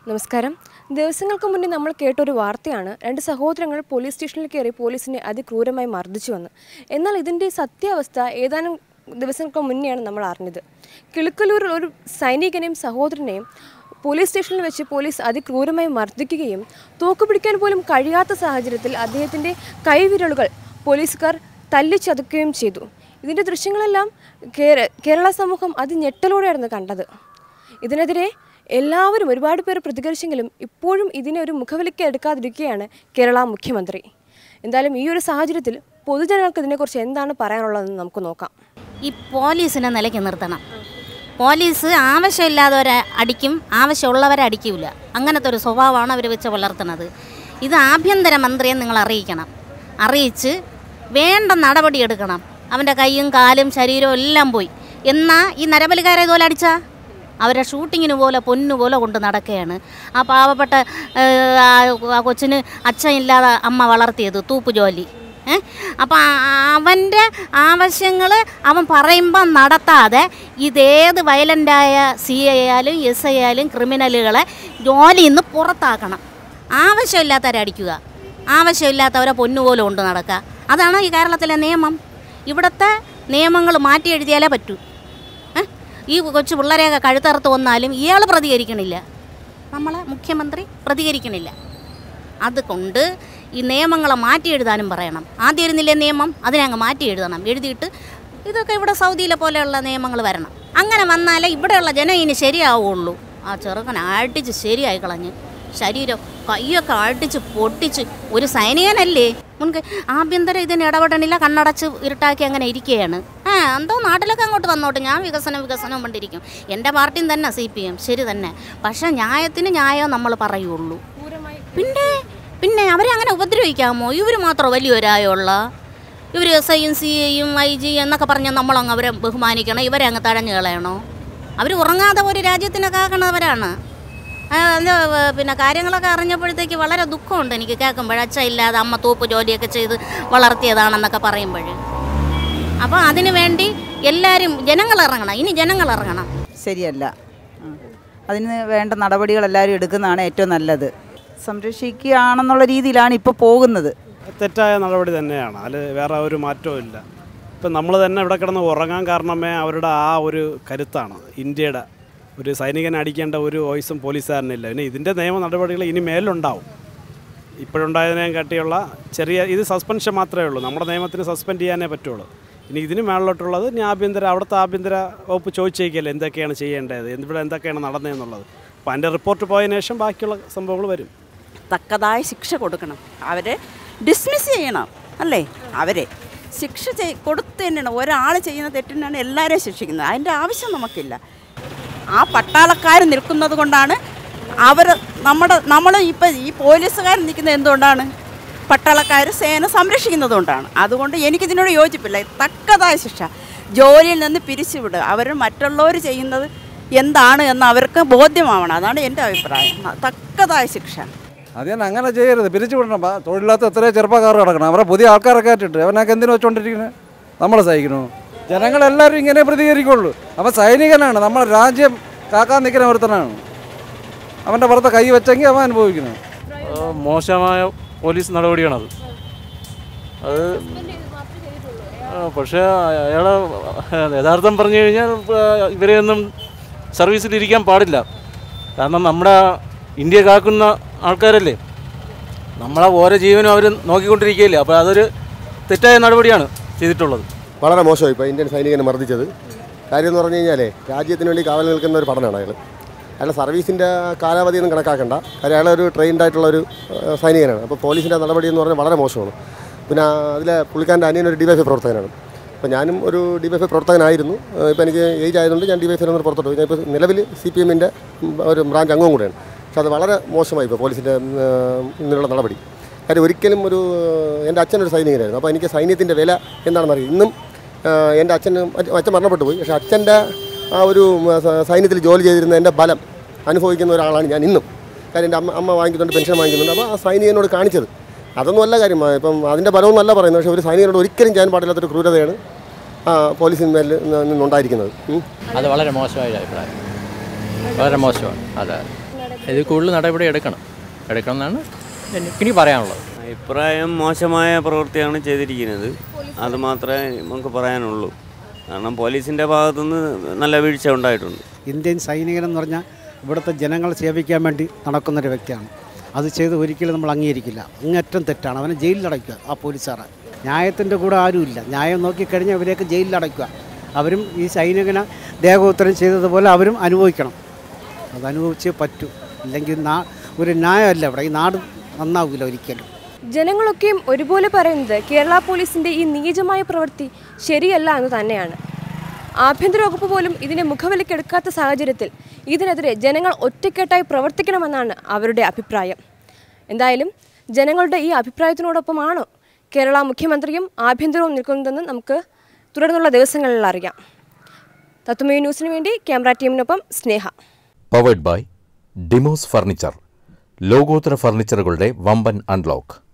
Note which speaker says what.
Speaker 1: നമസ്കാരം ദിവസങ്ങൾക്ക് മുന്നേ നമ്മൾ കേട്ടൊരു വാർത്തയാണ് രണ്ട് സഹോദരങ്ങൾ പോലീസ് സ്റ്റേഷനിൽ കയറി പോലീസിനെ അതിക്രൂരമായി മർദ്ദിച്ചുവെന്ന് എന്നാൽ ഇതിൻ്റെ സത്യാവസ്ഥ ഏതാനും ദിവസങ്ങൾക്ക് മുന്നെയാണ് നമ്മൾ അറിഞ്ഞത് കിളുക്കലൂരിൽ ഒരു സൈനികനെയും സഹോദരനെയും പോലീസ് സ്റ്റേഷനിൽ വെച്ച് പോലീസ് അതിക്രൂരമായി മർദ്ദിക്കുകയും തോക്കുപിടിക്കാൻ പോലും കഴിയാത്ത സാഹചര്യത്തിൽ അദ്ദേഹത്തിൻ്റെ കൈവിരലുകൾ പോലീസുകാർ തല്ലിച്ചതുക്കുകയും ചെയ്തു ഇതിൻ്റെ ദൃശ്യങ്ങളെല്ലാം കേര കേരള സമൂഹം അത് ഞെട്ടലോടെയായിരുന്നു കണ്ടത് ഇതിനെതിരെ എല്ലാവരും ഒരുപാട് പേർ പ്രതികരിച്ചെങ്കിലും ഇപ്പോഴും ഇതിനെ ഒരു മുഖവിലയ്ക്ക് എടുക്കാതിരിക്കുകയാണ് കേരള മുഖ്യമന്ത്രി എന്തായാലും ഈ ഒരു സാഹചര്യത്തിൽ പൊതുജനങ്ങൾക്ക് ഇതിനെക്കുറിച്ച് എന്താണ് പറയാനുള്ളതെന്ന് നമുക്ക് നോക്കാം
Speaker 2: ഈ പോലീസിനെ നിലയ്ക്ക് നിർത്തണം പോലീസ് ആവശ്യമില്ലാത്തവരെ അടിക്കും ആവശ്യമുള്ളവരെ അടിക്കില്ല അങ്ങനത്തെ ഒരു സ്വഭാവമാണ് അവർ വെച്ച് പുലർത്തുന്നത് ഇത് ആഭ്യന്തര മന്ത്രിയെ നിങ്ങൾ അറിയിക്കണം അറിയിച്ച് വേണ്ട നടപടി എടുക്കണം അവൻ്റെ കൈയും കാലും ശരീരവും എല്ലാം പോയി എന്നാൽ ഈ നരബലിക്കാരെ ഇതുപോലെ അടിച്ചാ അവരെ ഷൂട്ടിങ്ങിന് പോലെ പൊന്നു പോലെ കൊണ്ട് നടക്കുകയാണ് ആ പാവപ്പെട്ട ഏഹ്, ആ- ആ കൊച്ചിന് അച്ഛൻ ഇല്ലാതെ അമ്മ വളർത്തിയത് തൂപ്പ് ജോലി ഏ അപ്പം അവൻ്റെ ആവശ്യങ്ങൾ അവൻ പറയുമ്പം നടത്താതെ ഇതേത് വയലൻ്റായ സി ഐ ആയാലും എസ് ഐ ആയാലും ക്രിമിനലുകളെ ജോലിയിൽ നിന്ന് പുറത്താക്കണം ആവശ്യമില്ലാത്തവരെ അടിക്കുക ആവശ്യമില്ലാത്തവരെ പൊന്നുപോലെ കൊണ്ട് നടക്കുക അതാണ് ഈ കേരളത്തിലെ നിയമം ഇവിടുത്തെ നിയമങ്ങൾ മാറ്റി എഴുതിയാലേ പറ്റൂ ഏ? ഈ കൊച്ചു പിള്ളേരെയൊക്കെ കഴുത്തറുത്ത് വന്നാലും ഇയാൾ പ്രതികരിക്കണില്ല നമ്മളെ മുഖ്യമന്ത്രി പ്രതികരിക്കണില്ല അതുകൊണ്ട് ഈ നിയമങ്ങളെ മാറ്റി എഴുതാനും പറയണം ആദ്യം ഇരുന്നില്ലേ നിയമം അതിനെ അങ്ങ് മാറ്റി എഴുതണം എഴുതിയിട്ട് ഇതൊക്കെ ഇവിടെ സൗദിയിലെ പോലെയുള്ള നിയമങ്ങൾ വരണം അങ്ങനെ വന്നാലേ ഇവിടെയുള്ള ജനം ഇനി ശരിയാവുള്ളൂ ആ ചെറുക്കൻ അടിച്ച് ശരിയായി കളഞ്ഞ് ശരീരം കൈയൊക്കെ അടിച്ച് പൊട്ടിച്ച് ഒരു സൈനികനല്ലേ മുൻകൈ ആഭ്യന്തരം ഇതിന് ഇടപെടണില്ല കണ്ണടച്ച് ഇരുട്ടാക്കി അങ്ങനെ ഇരിക്കുകയാണ് ആ എന്തോ നാട്ടിലൊക്കെ അങ്ങോട്ട് വന്നോട്ട് ഞാൻ വികസനം വികസനം കൊണ്ടിരിക്കും എൻ്റെ പാർട്ടിയും തന്നെ സി പി എം ശരി തന്നെ പക്ഷേ ന്യായത്തിന് ന്യായം നമ്മൾ പറയുള്ളൂ പിന്നെ പിന്നെ അവരെ അങ്ങനെ ഉപദ്രവിക്കാമോ ഇവർ മാത്രം വലിയൊരായുള്ള ഇവർ എസ് ഐയും സി ഐയും ഐ ജി എന്നൊക്കെ പറഞ്ഞാൽ നമ്മളങ്ങ് അവരെ ബഹുമാനിക്കണം ഇവരെ അങ്ങ് തഴഞ്ഞു കളയണോ അവർ ഉറങ്ങാതെ ഒരു രാജ്യത്തിനെ കാക്കണവരാണ് ആ, എന്താ ഏ, പിന്നെ കാര്യങ്ങളൊക്കെ അറിഞ്ഞപ്പോഴത്തേക്ക് വളരെ ദുഃഖമുണ്ട് എനിക്ക് കേൾക്കുമ്പോൾ അച്ഛ ഇല്ലാതെ അമ്മ തൂപ്പ് ജോലിയൊക്കെ ചെയ്ത് വളർത്തിയതാണെന്നൊക്കെ പറയുമ്പോൾ അപ്പോൾ അതിനു വേണ്ടി എല്ലാവരും ജനങ്ങൾ ഇറങ്ങണം ഇനി ജനങ്ങൾ ഇറങ്ങണം
Speaker 3: ശരിയല്ല ഉം. അതിന് വേണ്ട നടപടികൾ എല്ലാവരും എടുക്കുന്നതാണ് ഏറ്റവും നല്ലത് സംരക്ഷിക്കുകയാണെന്നുള്ള രീതിയിലാണ് ഇപ്പോൾ പോകുന്നത്
Speaker 4: തെറ്റായ നടപടി തന്നെയാണ് അതിൽ വേറെ ഒരു മാറ്റവും ഇല്ല ഇപ്പം നമ്മൾ തന്നെ ഇവിടെ കിടന്ന് ഉറങ്ങാൻ കാരണമേ അവരുടെ ആ ഒരു കരുത്താണ് ഇന്ത്യയുടെ ഒരു സൈനികനെ അടിക്കേണ്ട ഒരു വോയിസും പോലീസുകാരനില്ല പിന്നെ ഇതിൻ്റെ നിയമ നടപടികൾ ഇനി മേലുണ്ടാവും ഇപ്പോഴുണ്ടായതിനേയും കാട്ടിയുള്ള ചെറിയ ഇത് സസ്പെൻഷൻ മാത്രമേ ഉള്ളൂ നമ്മുടെ നിയമത്തിന് സസ്പെൻഡ് ചെയ്യാനേ പറ്റുള്ളൂ ഇനി ഇതിന് മേളിലോട്ടുള്ളത് ഇനി ആഭ്യന്തര അവിടുത്തെ ആഭ്യന്തര വകുപ്പ് ചോദിച്ചേക്കല്ലേ എന്തൊക്കെയാണ് ചെയ്യേണ്ടത് ഇവിടെ എന്തൊക്കെയാണ് നടന്നതെന്നുള്ളത് അപ്പോൾ അതിൻ്റെ റിപ്പോർട്ട് പോയതിനു ശേഷം ബാക്കിയുള്ള സംഭവങ്ങൾ വരും
Speaker 5: തക്കതായ ശിക്ഷ കൊടുക്കണം അവരെ ഡിസ്മിസ് ചെയ്യണം അല്ലേ അവരെ ശിക്ഷ ചെയ് കൊടുത്തു തന്നെയാണ് ഒരാൾ ചെയ്യുന്ന തെറ്റിനാണ് എല്ലാവരെയും ശിക്ഷിക്കുന്നത് അതിൻ്റെ ആവശ്യം നമുക്കില്ല ആ പട്ടാളക്കാർ നിൽക്കുന്നത് കൊണ്ടാണ് അവർ നമ്മുടെ നമ്മൾ ഇപ്പം ഈ പോലീസുകാർ നിൽക്കുന്നത് എന്തുകൊണ്ടാണ് പട്ടാളക്കാർ സേന സംരക്ഷിക്കുന്നത് കൊണ്ടാണ് അതുകൊണ്ട് എനിക്കിതിനോട് യോജിപ്പില്ല തക്കതായ ശിക്ഷ ജോലിയിൽ നിന്ന് പിരിച്ചുവിടുക അവർ മറ്റുള്ളവർ ചെയ്യുന്നത് എന്താണ് എന്ന് അവർക്ക് ബോധ്യമാവണം അതാണ് എൻ്റെ അഭിപ്രായം തക്കതായ ശിക്ഷ
Speaker 6: അത് ഞാൻ അങ്ങനെ ചെയ്യരുത് പിരിച്ചു വിടണം ബാ, തൊഴിലില്ലാത്ത എത്രയോ ചെറുപ്പക്കാർ കിടക്കണം അവരെ പുതിയ ആൾക്കാരൊക്കെ ആയിട്ടിട്ട് അവനൊക്കെ എന്തിനു വെച്ചോണ്ടിരിക്കുന്നത് നമ്മൾ സഹിക്കണോ ജനങ്ങളെല്ലാവരും ഇങ്ങനെ പ്രതികരിക്കുള്ളൂ അവൻ സൈനികനാണ് നമ്മുടെ രാജ്യം കാക്കാൻ നിൽക്കുന്ന ഒരുത്തനാണ് അവൻ്റെ പുറത്തെ കൈ വെച്ചെങ്കിൽ അവൻ അനുഭവിക്കണം
Speaker 7: ആ, മോശമായ പോലീസ് നടപടിയാണത് അത് ആ, പക്ഷേ അയാളെ യഥാർത്ഥം പറഞ്ഞു കഴിഞ്ഞാൽ ആ, ഇവരെയൊന്നും സർവീസിലിരിക്കാൻ പാടില്ല കാരണം നമ്മുടെ ഇന്ത്യ കാക്കുന്ന ആൾക്കാരല്ലേ നമ്മളെ ഓരോ ജീവനും അവർ നോക്കിക്കൊണ്ടിരിക്കുകയില്ലേ അപ്പോൾ അതൊരു തെറ്റായ നടപടിയാണ് ചെയ്തിട്ടുള്ളത്
Speaker 8: വളരെ മോശമായി ഇപ്പോൾ ഇന്ത്യൻ സൈനികനെ മർദ്ദിച്ചത് കാര്യം എന്ന് പറഞ്ഞു കഴിഞ്ഞാലേ രാജ്യത്തിന് വേണ്ടി കാവൽ നിൽക്കുന്ന ഒരു പഠനമാണ് അയാൾ അയാളുടെ സർവീസിൻ്റെ കാലാവധിയൊന്നും കണക്കാക്കണ്ട കാര്യം അയാളൊരു ട്രെയിൻഡ് ആയിട്ടുള്ള ഒരു ഏഹ്, സൈനികനാണ് അപ്പോൾ പോലീസിൻ്റെ നടപടി എന്ന് പറഞ്ഞാൽ വളരെ മോശമാണ് പിന്നെ അതിലെ പുള്ളിക്കാരൻ്റെ അനിയൻ ഒരു ഡിവൈഫ് പ്രവർത്തകനാണ് അപ്പോൾ ഞാനും ഒരു ഡിവൈഫ് പ്രവർത്തകനായിരുന്നു ഇപ്പോൾ എനിക്ക് ഏജ് ആയതുകൊണ്ട് ഞാൻ ഡിവൈഫിൽ നിന്ന് പുറത്തോട്ട് പോയി ഞാൻ ഇപ്പോൾ നിലവിൽ സി പി എമ്മിൻ്റെ ഒരു ബ്രാഞ്ച് അംഗവും കൂടെയാണ് പക്ഷെ അത് വളരെ മോശമായി ഇപ്പോൾ പോലീസിൻ്റെ ഇങ്ങനെയുള്ള നടപടി കാര്യം ഒരിക്കലും ഒരു എൻ്റെ അച്ഛനൊരു സൈനികനായിരുന്നു അപ്പോൾ എനിക്ക് സൈന്യത്തിൻ്റെ വില എന്താണെന്ന് അറിയാം ഇന്നും ആഹ് എൻ്റെ അച്ഛൻ അച്ഛൻ മരണപ്പെട്ടു പോയി പക്ഷേ അച്ഛൻ്റെ ആ ഒരു ഉം, സ- സൈന്യത്തിൽ ജോലി ചെയ്തിരുന്ന എൻ്റെ ബലം അനുഭവിക്കുന്ന ഒരാളാണ് ഞാൻ ഇന്നും കാര്യം എൻ്റെ അമ്മ അമ്മ വാങ്ങിക്കുന്നുണ്ട് പെൻഷൻ വാങ്ങിക്കുന്നുണ്ട് അപ്പോൾ ആ സൈനികനോട് കാണിച്ചത് അതൊന്നും അല്ല കാര്യം ആ, ഇപ്പം അതിൻ്റെ ബലവും നല്ല പറയുന്നത് പക്ഷേ ഒരു സൈനികനോട് ഒരിക്കലും ചെയ്യാൻ പാടില്ലാത്തൊരു ക്രൂരതയാണ് ആ, പോലീസിന്മേൽ നിന്നുണ്ടായിരിക്കുന്നത് ഉം.
Speaker 9: അത് വളരെ മോശമായ ഒരു അഭിപ്രായം വളരെ മോശമാണ് അതെ ഇത് കൂടുതൽ നടപടി എടുക്കണം എടുക്കണം എന്നാണ് എനിക്ക് പറയാനുള്ളത്
Speaker 10: അഭിപ്രായം മോശമായ പ്രവൃത്തിയാണ് ചെയ്തിരിക്കുന്നത് അത് മാത്രമേ നമുക്ക് പറയാനുള്ളൂ കാരണം പോലീസിൻ്റെ ഭാഗത്തുനിന്ന് നല്ല വീഴ്ച ഉണ്ടായിട്ടുണ്ട്
Speaker 11: ഇന്ത്യൻ സൈനികനെന്ന് പറഞ്ഞാൽ ഇവിടുത്തെ ജനങ്ങളെ സേവിക്കാൻ വേണ്ടി നടക്കുന്നൊരു വ്യക്തിയാണ് അത് ചെയ്ത് ഒരിക്കലും നമ്മൾ അംഗീകരിക്കില്ല അങ്ങേറ്റം തെറ്റാണ് അവനെ ജയിലിലടയ്ക്കുക ആ പോലീസുകാരെ ന്യായത്തിൻ്റെ കൂടെ ആരുമില്ല ന്യായം നോക്കിക്കഴിഞ്ഞാൽ ഇവരെയൊക്കെ ജയിലിലടയ്ക്കുക അവരും ഈ സൈനികനെ ദേഹോത്തരം ചെയ്തതുപോലെ അവരും അനുഭവിക്കണം അത് അനുഭവിച്ചേ പറ്റൂ ഇല്ലെങ്കിൽ നാ ഒരു ന്യായമല്ല ഇവിടെ ഈ നാട് നന്നാവില്ല ഒരിക്കലും
Speaker 1: ജനങ്ങളൊക്കെയും ഒരുപോലെ പറയുന്നത് കേരള പോലീസിന്റെ ഈ നീചമായ പ്രവൃത്തി ശരിയല്ല എന്ന് തന്നെയാണ് ആഭ്യന്തര വകുപ്പ് പോലും ഇതിനെ മുഖവിലക്കെടുക്കാത്ത സാഹചര്യത്തിൽ ഇതിനെതിരെ ജനങ്ങൾ ഒറ്റക്കെട്ടായി പ്രവർത്തിക്കണമെന്നാണ് അവരുടെ അഭിപ്രായം എന്തായാലും ജനങ്ങളുടെ ഈ അഭിപ്രായത്തിനോടൊപ്പമാണോ കേരള മുഖ്യമന്ത്രിയും ആഭ്യന്തരവും നിൽക്കുന്നതെന്ന് നമുക്ക് തുടർന്നുള്ള ദിവസങ്ങളിൽ അറിയാം തത്തുമേ ന്യൂസിന് വേണ്ടി ക്യാമറ ടീമിനൊപ്പം Sneha
Speaker 12: powered by Demos furniture ലോകോത്തര ഫർണിച്ചറുകളുടെ വമ്പൻ അൺലോക്ക്